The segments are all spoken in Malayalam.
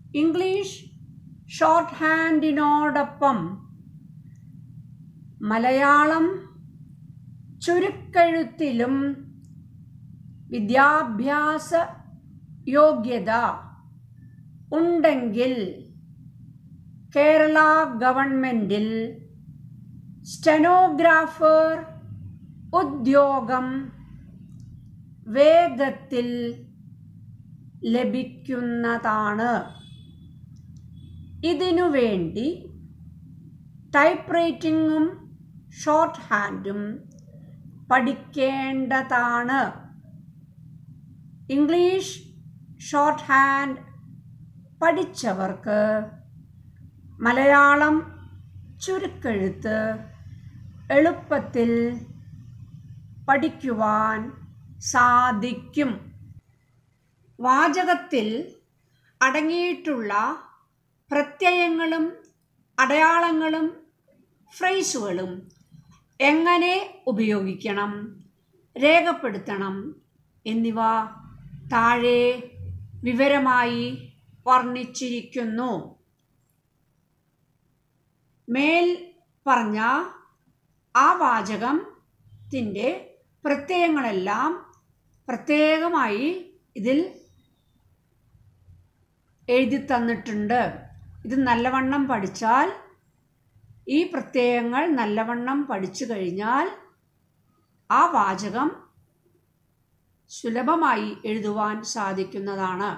ഇംഗ്ലീഷ് ഷോർട്ട് ഹാൻഡിനോടൊപ്പം മലയാളം ചുരുക്കെഴുത്തിലും വിദ്യാഭ്യാസ യോഗ്യത ഉണ്ടെങ്കിൽ കേരള ഗവൺമെൻറ്റിൽ സ്റ്റെനോഗ്രാഫർ ഉദ്യോഗം വേഗത്തിൽ ലഭിക്കുന്നതാണ് ഇതിനു വേണ്ടി ടൈപ്പ് റൈറ്റിങ്ങും ഷോർട്ട് ഹാൻഡും പഠിക്കേണ്ടതാണ് ഇംഗ്ലീഷ് ഷോർട്ട് ഹാൻഡ് പഠിച്ചവർക്ക് മലയാളം ചുരുക്കെഴുത്ത് എളുപ്പത്തിൽ പഠിക്കുവാൻ സാധിക്കും വാചകത്തിൽ അടങ്ങിയിട്ടുള്ള പ്രത്യയങ്ങളും അടയാളങ്ങളും ഫ്രേസുകളും എങ്ങനെ ഉപയോഗിക്കണം രേഖപ്പെടുത്തണം എന്നിവ താഴെ വിവരമായി വർണ്ണിച്ചിരിക്കുന്നു മേൽ പറഞ്ഞ ആ വാചകത്തിൻ്റെ പ്രത്യയങ്ങളെല്ലാം പ്രത്യേകമായി ഇതിൽ എഴുതി തന്നിട്ടുണ്ട് ഇത് നല്ലവണ്ണം പഠിച്ചാൽ ഈ പ്രത്യയങ്ങൾ നല്ലവണ്ണം പഠിച്ചു കഴിഞ്ഞാൽ ആ വാചകം സുലഭമായി എഴുതുവാൻ സാധിക്കുന്നതാണ്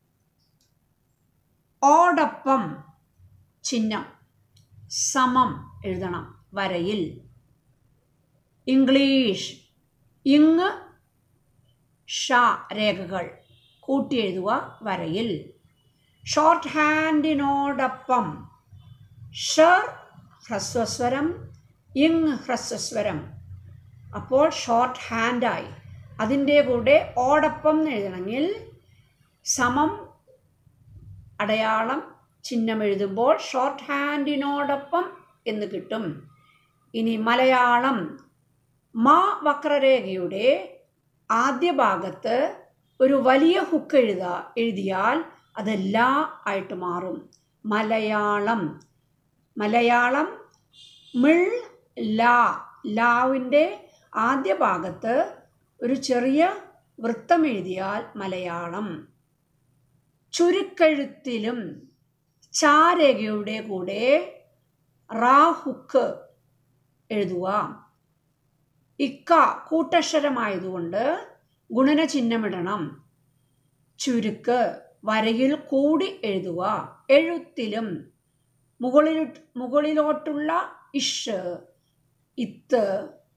ഓടൊപ്പം ചിഹ്നം സമം എഴുതണം വരയിൽ ഇംഗ്ലീഷ് ഇങ് ഷ രേഖകൾ കൂട്ടി എഴുതുക വരയിൽ ഷോർട്ട് ഹാൻഡിനോടൊപ്പം ഷർ ഹ്രസ്വസ്വരം ഇങ് ഹ്രസ്വസ്വരം അപ്പോൾ ഷോർട്ട് ഹാൻഡായി അതിൻ്റെ കൂടെ ഓടൊപ്പം എന്ന് എഴുതണമെങ്കിൽ സമം അടയാളം ചിഹ്നം എഴുതുമ്പോൾ ഷോർട്ട് ഹാൻഡിനോടൊപ്പം എന്ന് കിട്ടും ഇനി മലയാളം മാ വക്രരേഖയുടെ ആദ്യ ഭാഗത്ത് ഒരു വലിയ ഹുക്ക് എഴുത എഴുതിയാൽ അത് ലാ ആയിട്ട് മാറും മലയാളം മലയാളം മിൾ ലാ ലാവിൻ്റെ ആദ്യ ഭാഗത്ത് ഒരു ചെറിയ വൃത്തം എഴുതിയാൽ മലയാളം ചുരുക്കെഴുത്തിലും ചാരേഖയുടെ കൂടെ റാ ഹുക്ക് എഴുതുക ഇക്ക കൂട്ടക്ഷരമായതുകൊണ്ട് ഗുണന ചിഹ്നമിടണം ചുരുക്ക് വരയിൽ കൂടി എഴുതുക എഴുത്തിലും മുകളിൽ മുകളിലോട്ടുള്ള ഇഷ് ഇത്ത്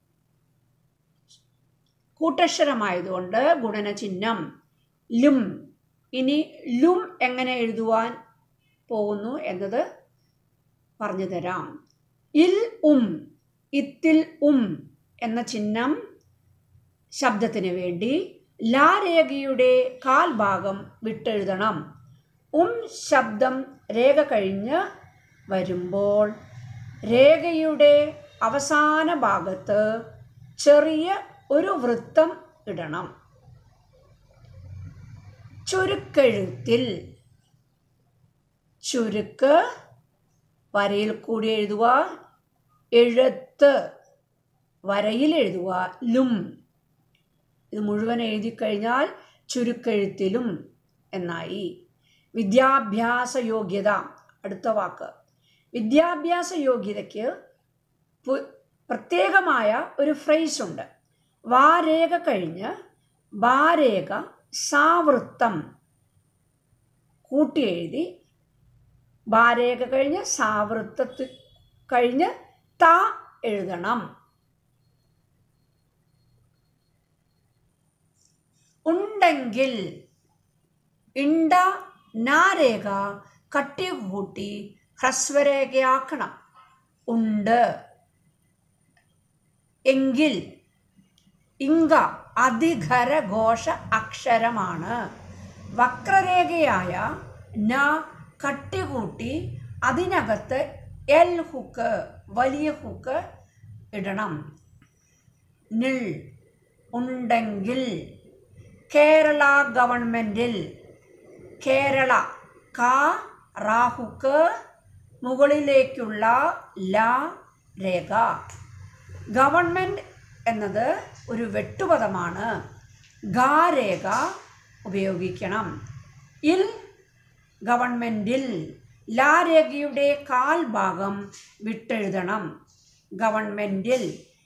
കൂട്ടക്ഷരമായതുകൊണ്ട് ഗുണന ചിഹ്നം ലും ഇനി ലും എങ്ങനെ എഴുതുവാൻ പോകുന്നു എന്നത് പറഞ്ഞു തരാം ഇൽ ഉം ഇത്തിൽ ഉം എന്ന ചിഹ്നം ശബ്ദത്തിന് വേണ്ടി ലാ രേഖയുടെ കാൽഭാഗം വിട്ടെഴുതണം ഉം ശബ്ദം രേഖ കഴിഞ്ഞ് വരുമ്പോൾ രേഖയുടെ അവസാന ഭാഗത്ത് ചെറിയ ഒരു വൃത്തം ഇടണം ചുരുക്കെഴുത്തിൽ ചുരുക്ക് വരയിൽ കൂടി എഴുതുക എഴുത്ത് വരയിൽ എഴുതുക ലും ഇത് മുഴുവൻ എഴുതി കഴിഞ്ഞാൽ ചുരുക്കെഴുത്തിലും എന്നായി വിദ്യാഭ്യാസ യോഗ്യത അടുത്ത വാക്ക് വിദ്യാഭ്യാസ യോഗ്യതയ്ക്ക് പു- പ്രത്യേകമായ ഒരു ഫ്രേസ് ഉണ്ട് വാരേഖ കഴിഞ്ഞ് വാരേഖ സാവൃത്തം കൂട്ടി എഴുതി വാരേഖ കഴിഞ്ഞ് സാവൃത്തത്തിൽ കഴിഞ്ഞ് ത എഴുതണം ഉണ്ടെങ്കിൽ ഇണ്ട നാരേഖ കട്ടി കൂട്ടി ഹ്രസ്വരേഖയാക്കണം ഉണ്ട് എങ്കിൽ ഇങ്ക അധികര ഘോഷ അക്ഷരമാണ് വക്രരേഖയായ ന കട്ടികൂട്ടി അതിനകത്ത് എൽ ഹുക്ക് വലിയ ഹുക്ക് ഇടണം നിൾ ഉണ്ടെങ്കിൽ കേരള ഗവൺമെൻറ്റിൽ കേരള കാ റാഹുക്ക് മുകളിലേക്കുള്ള ല രേഖ ഗവൺമെൻറ് എന്നത് ഒരു വെട്ടുപദമാണ് ഗാ രേഖ ഉപയോഗിക്കണം ഇൽ ഗവൺമെൻറ്റിൽ ലാ രേഖയുടെ കാൽ ഭാഗം വിട്ടെഴുതണം ഗവൺമെൻറ്റിൽ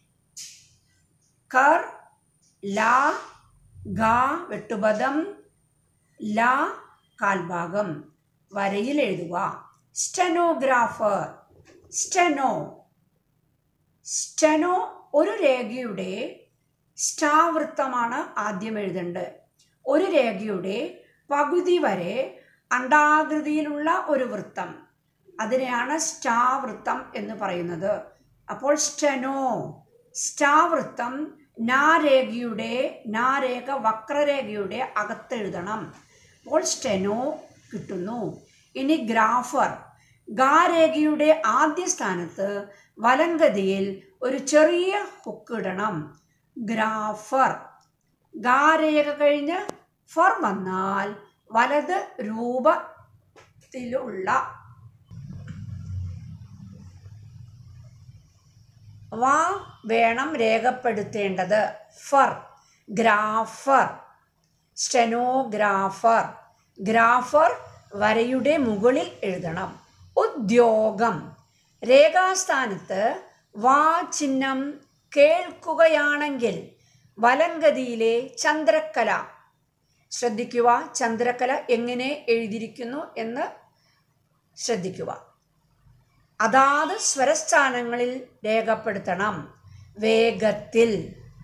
കർ ലാ ഗാ വെട്ടുപദം ലാ കാൽഭാഗം വരയിൽ എഴുതുക സ്റ്റെനോഗ്രാഫർ സ്റ്റെനോ സ്റ്റെനോ ഒരു രേഖയുടെ സ്റ്റാവൃത്തമാണ് ആദ്യം എഴുതേണ്ടത് ഒരു രേഖയുടെ പകുതി വരെ അണ്ടാകൃതിയിലുള്ള ഒരു വൃത്തം അതിനെയാണ് സ്റ്റാവൃത്തം എന്ന് പറയുന്നത് അപ്പോൾ സ്റ്റെനോ സ്റ്റാവൃത്തം നാരേഖയുടെ നാരേഖ വക്രരേഖയുടെ അകത്തെഴുതണം അപ്പോൾ സ്റ്റെനോ കിട്ടുന്നു ഇനി ഗ്രാഫർ ഗാരേഖയുടെ ആദ്യ സ്ഥാനത്ത് വലങ്കതിയിൽ ഒരു ചെറിയ ഹുക്ക് ഇടണം ഗ്രാഫർ ഗാരേഖ കഴിഞ്ഞ് ഫർ വന്നാൽ വലത് രൂപത്തിലുള്ള വാ വേണം രേഖപ്പെടുത്തേണ്ടത് ഫർ ഗ്രാഫർ സ്റ്റെനോഗ്രാഫർ ഗ്രാഫർ വരയുടെ മുകളിൽ എഴുതണം ഉദ്യോഗം രേഖാസ്ഥാനത്ത് വാ ചിഹ്നം കേൾക്കുകയാണെങ്കിൽ വലങ്കതിയിലെ ചന്ദ്രക്കല ശ്രദ്ധിക്കുക ചന്ദ്രക്കല എങ്ങനെ എഴുതിയിരിക്കുന്നു എന്ന് ശ്രദ്ധിക്കുക അതാത് സ്വരസ്ഥാനങ്ങളിൽ രേഖപ്പെടുത്തണം വേഗത്തിൽ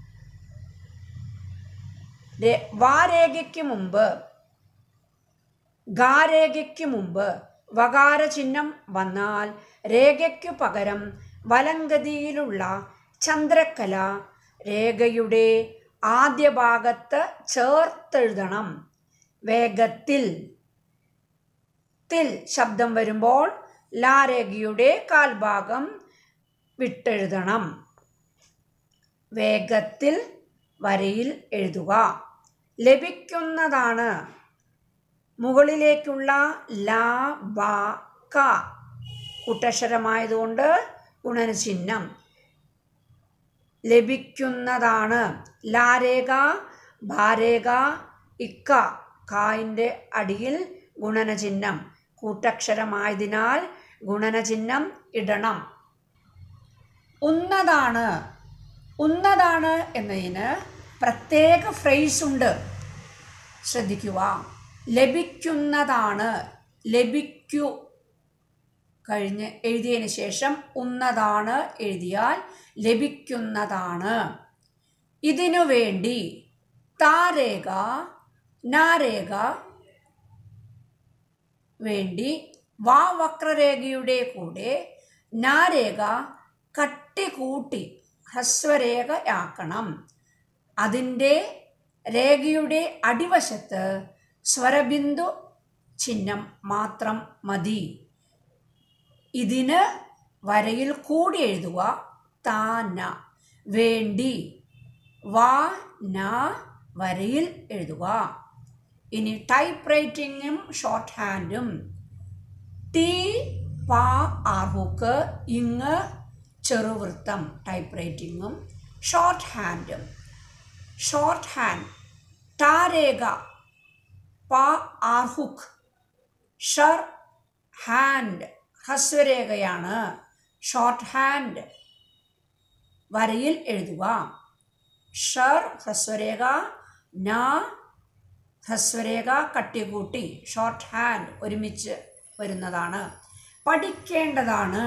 രേ- വാരേഖയ്ക്ക് മുമ്പ് ഗാരേഖയ്ക്ക് മുമ്പ് വകാര ചിഹ്നം വന്നാൽ രേഖയ്ക്കു പകരം വലങ്കതിയിലുള്ള ചന്ദ്രക്കല രേഖയുടെ ആദ്യ ഭാഗത്ത് ചേർത്തെഴുതണം വേഗത്തിൽ ത്തിൽ ശബ്ദം വരുമ്പോൾ ലാരേഖയുടെ കാൽഭാഗം വിട്ടെഴുതണം വേഗത്തിൽ വരയിൽ എഴുതുക ലഭിക്കുന്നതാണ് മുകളിലേക്കുള്ള ലാ ബ ക കൂട്ടക്ഷരമായതുകൊണ്ട് ഗുണനചിഹ്നം ലഭിക്കുന്നതാണ് ലാരേഖ ഭാരേഖ ഇക്ക കായിൻ്റെ അടിയിൽ ഗുണനചിഹ്നം കൂട്ടക്ഷരമായതിനാൽ ഗുണനചിഹ്നം ഇടണം ഉന്നതാണ് ഉന്നതാണ് എന്നതിന് പ്രത്യേക ഫ്രേസ് ഉണ്ട് ശ്രദ്ധിക്കുക ലഭിക്കുന്നതാണ് ലഭിക്കൂ കഴിഞ്ഞ് എഴുതിയതിന് ശേഷം ഉന്നതാണ് എഴുതിയാൽ ലഭിക്കുന്നതാണ് ഇതിനു വേണ്ടി താരേഖ നാരേഖ വേണ്ടി വാ വക്രരേഖയുടെ കൂടെ നാരേഖ കട്ടി കൂട്ടി ഹ്രസ്വരേഖയാക്കണം അതിൻ്റെ രേഖയുടെ അടിവശത്ത് സ്വരബിന്ദു ചിഹ്നം മാത്രം മതി ഇതിന് വരയിൽ കൂടി എഴുതുക താന വേണ്ടി വാ ന വരയിൽ എഴുതുക ഇനി ടൈപ്പ് റൈറ്റിങ്ങും ഷോർട്ട് ഹാൻഡും ടി പ ആർഹുക്ക് ഇങ് ചെറുവൃത്തം ടൈപ്പ് റൈറ്റിങ്ങും ഷോർട്ട് ഹാൻഡും ഷോർട്ട് ഹാൻഡ് ടാരേഖ പ ആർഹുക്ക് ഷർ ഹാൻഡ് ഹ്രസ്വരേഖയാണ് ഷോർട്ട് ഹാൻഡ് വരയിൽ എഴുതുക ഷർ ഹ്രസ്വരേഖ ന ഹ്രസ്വരേഖ കട്ടികൂട്ടി ഷോർട്ട് ഹാൻഡ് ഒരുമിച്ച് വരുന്നതാണ് പഠിക്കേണ്ടതാണ്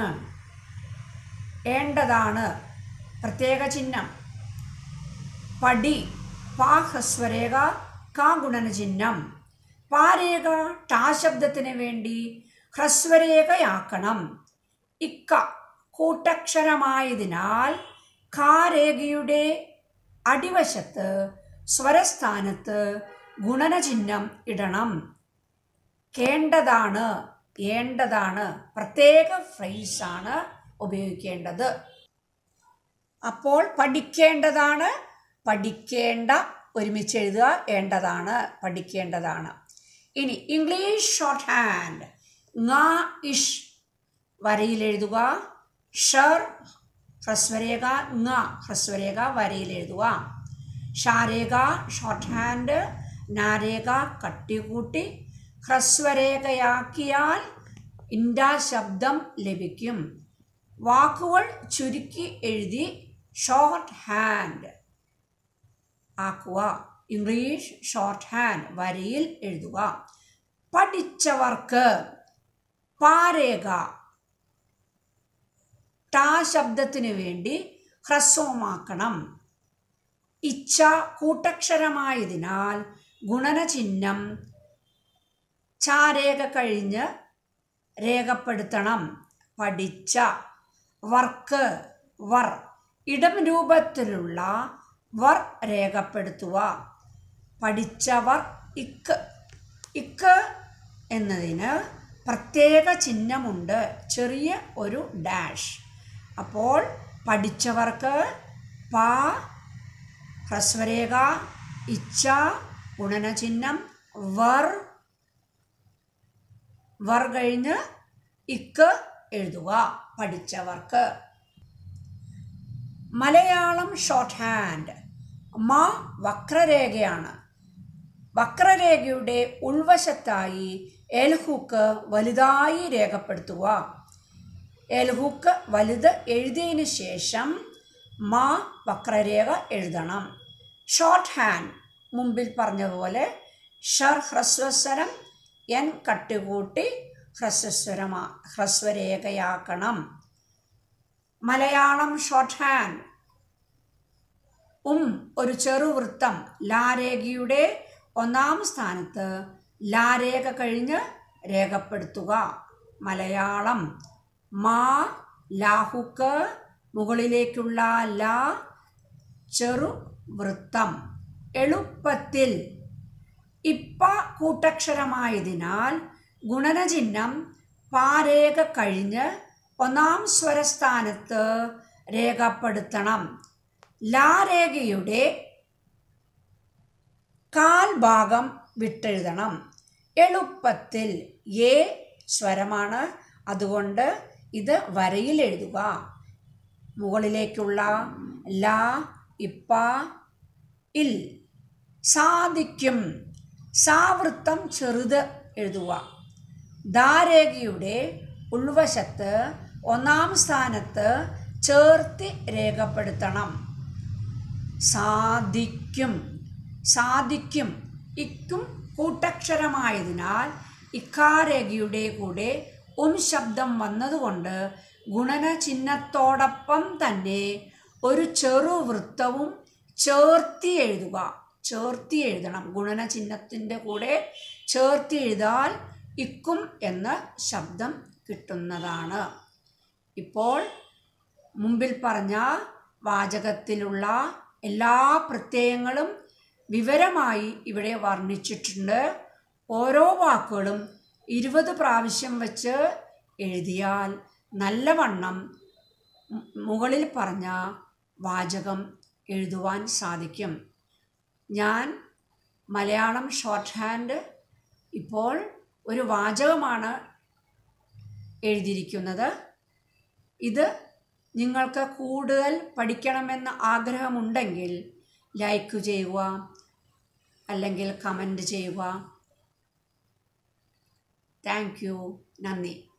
ഏണ്ടതാണ് പ്രത്യേക ചിഹ്നം പടി പാ ഹ്രസ്വരേഖ കാ ഗുണന ചിഹ്നം പാരേഖ ടാ ശബ്ദത്തിന് വേണ്ടി ഹ്രസ്വരേഖയാക്കണം ഇക്ക കൂട്ടക്ഷരമായതിനാൽ ഖാരേഖയുടെ അടിവശത്ത് സ്വരസ്ഥാനത്ത് ഗുണനചിഹ്നം ഇടണം കേണ്ടതാണ് ഏണ്ടതാണ് പ്രത്യേക ഫ്രൈസാണ് ഉപയോഗിക്കേണ്ടത് അപ്പോൾ പഠിക്കേണ്ടതാണ് പഠിക്കേണ്ട ഒരുമിച്ച് എഴുതുക ഏണ്ടതാണ് പഠിക്കേണ്ടതാണ് ഇനി ഇംഗ്ലീഷ് ഷോർട്ട് ഹാൻഡ് ങ ഇഷ് വരയിൽ എഴുതുക ഷർ ഹ്രസ്വരേഖ ങ ഹ്രസ്വരേഖ വരയിൽ എഴുതുക ഷാരേഖ ഷോർട്ട് ഹാൻഡ് നാരേഖ കട്ടികൂട്ടി ഹ്രസ്വരേഖയാക്കിയാൽ ഇൻഡ ശബ്ദം ലഭിക്കും വാക്കുകൾ ചുരുക്കി എഴുതി ഷോർട്ട് ഹാൻഡ് ആക്കുക ഇംഗ്ലീഷ് ഷോർട്ട് ഹാൻഡ് വരിയിൽ എഴുതുക പഠിച്ചവർക്ക് പാരേഖ ടാ ശബ്ദത്തിന് വേണ്ടി ഹ്രസ്വമാക്കണം ഇച്ഛ കൂട്ടക്ഷരമായതിനാൽ ഗുണനചിഹ്നം ചാരേഖ കഴിഞ്ഞ് രേഖപ്പെടുത്തണം പഠിച്ച വർക്ക് വർ ഇടം രൂപത്തിലുള്ള വർ രേഖപ്പെടുത്തുക പഠിച്ചവർ ഇക്ക് ഇക്ക് എന്നതിന് പ്രത്യേക ചിഹ്നമുണ്ട് ചെറിയ ഒരു ഡാഷ് അപ്പോൾ പഠിച്ചവർക്ക് പ ഹ്രസ്വരേഖ ഇച്ഛ ഗുണനചിഹ്നം വർ വർ കഴിഞ്ഞ് ഇക്ക് എഴുതുക പഠിച്ചവർക്ക് മലയാളം ഷോർട്ട് ഹാൻഡ് മ വക്രരേഖയാണ് വക്രരേഖയുടെ ഉൾവശത്തായി എൽഹുക്ക് വലുതായി രേഖപ്പെടുത്തുക എൽഹുക്ക് വലുത് എഴുതിയതിന് ശേഷം മ വക്രരേഖ എഴുതണം ഷോർട്ട് ഹാൻഡ് മുമ്പിൽ പറഞ്ഞതുപോലെ ഷർ ഹ്രസ്വസ്വരം എൻ കട്ടുകൂട്ടി ഹ്രസ്വസ്വരമാ ഹ്രസ്വരേഖയാക്കണം മലയാളം ഷോർട്ട് ഹാൻഡ് ഉം ഒരു ചെറുവൃത്തം ലാരേഖയുടെ ഒന്നാം സ്ഥാനത്ത് ലാരേഖ കഴിഞ്ഞ് രേഖപ്പെടുത്തുക മലയാളം മാ ലാഹുക്ക് മുകളിലേക്കുള്ള ലാ ചെറുവൃത്തം എളുപ്പത്തിൽ ഇപ്പ കൂട്ടക്ഷരമായതിനാൽ ഗുണനചിഹ്നം പാരേഖ കഴിഞ്ഞ് ഒന്നാം സ്വരസ്ഥാനത്ത് രേഖപ്പെടുത്തണം ലാരേഖയുടെ കാൽ ഭാഗം വിട്ടെഴുതണം എളുപ്പത്തിൽ എ സ്വരമാണ് അതുകൊണ്ട് ഇത് വരയിൽ എഴുതുക മുകളിലേക്കുള്ള ല ഇപ്പ ഇൽ സാധിക്കും സാവൃത്തം ചെറുത് എഴുതുക ദാരേഖയുടെ ഉൾവശത്ത് ഒന്നാം സ്ഥാനത്ത് ചേർത്തി രേഖപ്പെടുത്തണം സാധിക്കും സാധിക്കും ഇക്കും കൂട്ടക്ഷരമായതിനാൽ ഇക്കാരേഖയുടെ കൂടെ ഉം ശബ്ദം വന്നതുകൊണ്ട് ഗുണന ചിഹ്നത്തോടൊപ്പം തന്നെ ഒരു ചെറുവൃത്തവും ചേർത്തി എഴുതുക ചേർത്തി എഴുതണം ഗുണന ചിഹ്നത്തിൻ്റെ കൂടെ ചേർത്തി എഴുതാൽ ഇക്കും എന്ന ശബ്ദം കിട്ടുന്നതാണ് ഇപ്പോൾ മുമ്പിൽ പറഞ്ഞ വാചകത്തിലുള്ള എല്ലാ പ്രത്യയങ്ങളും വിവരമായി ഇവിടെ വർണ്ണിച്ചിട്ടുണ്ട് ഓരോ വാക്കുകളും ഇരുപത് പ്രാവശ്യം വെച്ച് എഴുതിയാൽ നല്ലവണ്ണം മു- മുകളിൽ പറഞ്ഞ വാചകം എഴുതുവാൻ സാധിക്കും ഞാൻ മലയാളം ഷോർട്ട് ഹാൻഡ് ഇപ്പോൾ ഒരു വാചകമാണ് എഴുതിയിരിക്കുന്നത് ഇത് നിങ്ങൾക്ക് കൂടുതൽ പഠിക്കണമെന്ന് ആഗ്രഹമുണ്ടെങ്കിൽ ലൈക്ക് ചെയ്യുക അല്ലെങ്കിൽ കമൻറ്റ് ചെയ്യുക താങ്ക് യു നന്ദി